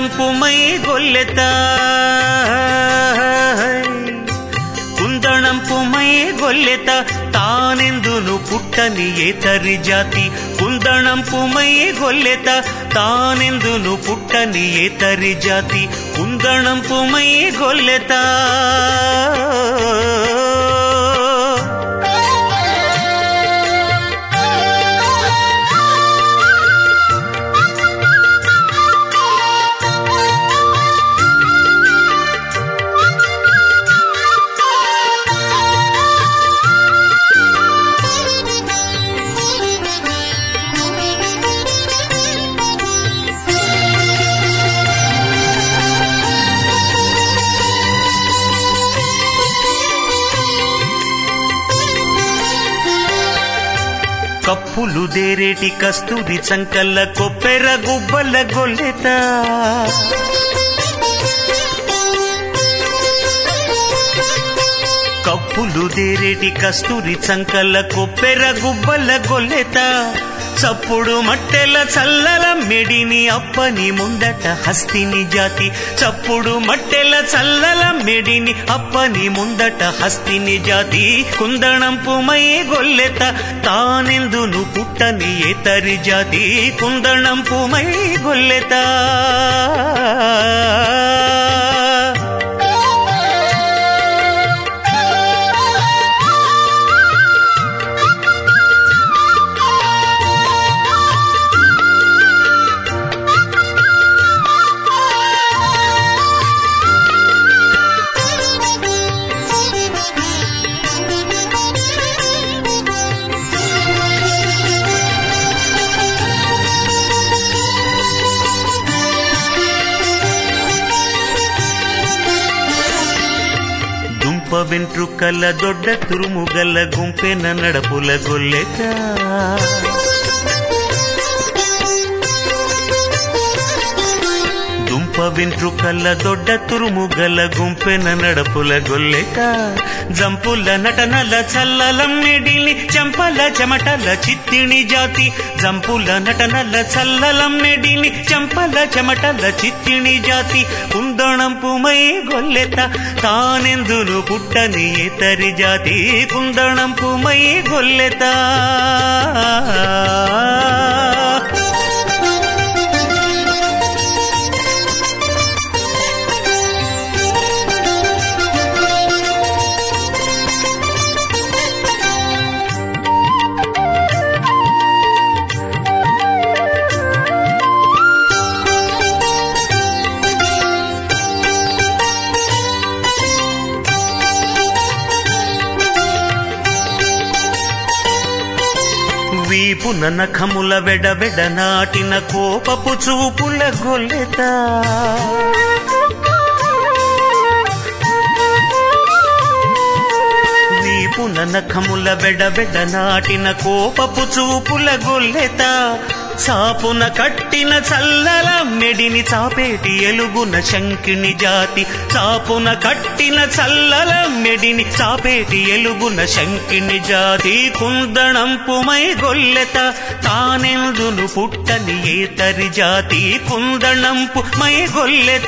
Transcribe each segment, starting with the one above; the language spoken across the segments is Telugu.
కుందణంపుమై గొల్లెత కుందణంపుమై గొల్లెత తానెందును పుట్టని ఏతరి జాతి కుందణంపుమై గొల్లెత తానెందును పుట్టని ఏతరి జాతి కుందణంపుమై గొల్లెత కప్పులు దేరేటి కస్తూరి చంకల్ల కొప్పెర గుబ్బల గొల్లెత కప్పులు దేరేటి కస్తూరి చంకల్ల కొప్పెర గుబ్బల గొల్లెత చప్పుడు మట్టెల చల్లల మెడిని అప్పని ముందట హస్తిని జాతి చప్పుడు మట్టెల చల్లల మెడిని అప్పని ముందట హస్తిని జాతి కుందణంపుమై గొల్లెత తానెందును పుట్టని ఏతరి జాతి కుందణంపుమై గొల్లెత దుంప వెంట్రుకల దొడ్డ తురుముగల గుంపెన నడపుల గొల్లెత దుంప వెంట్రుకల దొడ్డ తురుముగల గుంపెన నడపుల గొల్లెట జంపుల నటనల చల్లలం మెడిని చెంపల చెమటల చిత్తిణి జాతి జంపుల నటనల చల్లలం మెడిని చెంపల చెమటల చిత్తిణి జాతి కుందణంపుమై గొల్లెత తానెందును పుట్టని ఇతరి జాతి కుందణంపుమై గొల్లెత వీపున నఖముల వెడవెడ నాటిన కోపపు చూపుల గొల్లెత వీపున నఖముల వెడవెడ నాటిన కోపపు చూపుల గొల్లెత చాపున కట్టిన చల్లల మెడిని చాపేటి ఎలుగున శంకిని జాతి చాపున కట్టిన చల్లల మెడిని చాపేటి ఎలుగున శంకిని జాతి కుందణంపుమై గొల్లెత తానెందును పుట్టని ఏతరి జాతి కుందణంపు మై గొల్లెత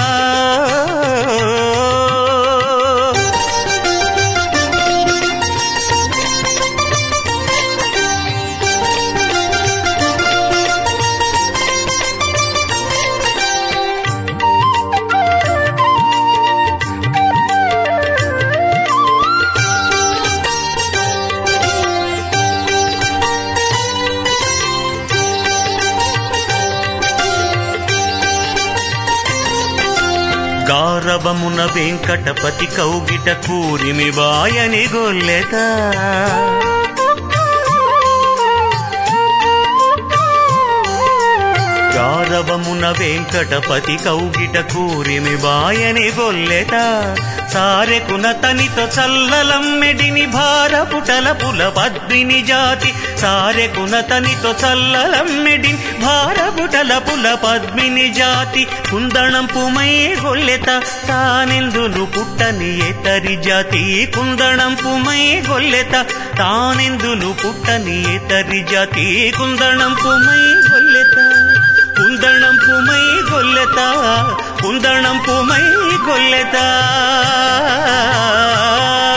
గారవమున వెంకటపతి కౌగిట కూరిమి వాయని గొల్లెత గారవమున వెంకటపతి కౌగిట కూరిమి వాయని గొల్లెత సారెకున తనితో చల్లలమ్మెడిని భారపుటల పుల పద్మిని జాతి సారెకున తనితో చల్లలమ్మెడిని భారపుటల పుల పద్మిని జాతి కుందణంపుమై గొల్లెత తానెందును పుట్టని ఏతరి జాతి కుందణంపుమై గొల్లెత తానెందును పుట్టని ఏతరి జాతి కుందణంపుమై గొల్లెత కుందణంపుమై గొల్లెత కుందణంపుమై గొల్లెత